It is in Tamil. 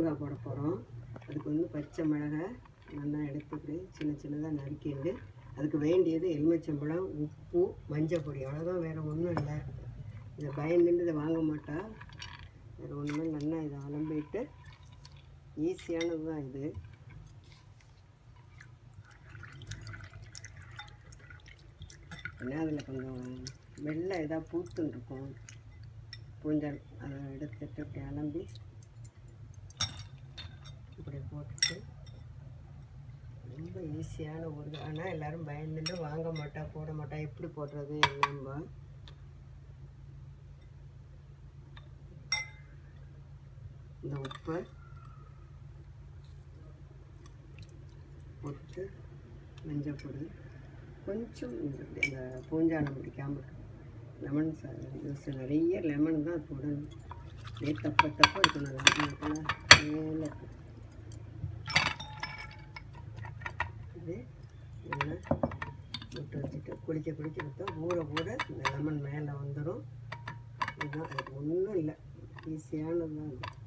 ஊறுகாய் போட போகிறோம் அதுக்கு வந்து பச்சை மிளகாய் நல்லா எடுத்துக்கிட்டு சின்ன சின்னதாக நறுக்கிண்டு அதுக்கு வேண்டியது எலுமிச்சம்பழம் உப்பு மஞ்சள் பொடி அவ்வளோதான் வேறு ஒன்றும் இல்லை இதை பயந்துட்டு இதை வாங்க மாட்டா வேறு ஒன்றுமே நல்லா இதை அலம்பிட்டு ஈஸியானது தான் இது ஏன்னா அதில் கொஞ்சம் வெள்ளை இதாக பூத்துன்னு இருக்கும் பூஞ்சல் அதை எடுத்துட்டு இப்படி அலம்பி இப்படி போட்டுட்டு ரொம்ப ஈஸியான ஒரு ஆனால் எல்லோரும் பயந்துட்டு வாங்க மாட்டா போட மாட்டா எப்படி போடுறது என்னம்பா இந்த உப்பை போட்டு மஞ்சள் பொடி கொஞ்சம் இந்த இந்த பூஞ்சானம் பிடிக்காமல் லெமன் ஜூஸ் நிறைய லெமன் தான் போடணும் அப்படியே தப்ப தப்ப இருக்கணும் லெமன் மேலே இது நல்லா விட்டு வச்சுட்டு குளிக்க குளிக்க விட்டா ஊற ஊற இந்த லெமன் மேலே வந்துடும் இதுதான் அதுக்கு ஒன்றும் இல்லை ஈஸியானது தான் இது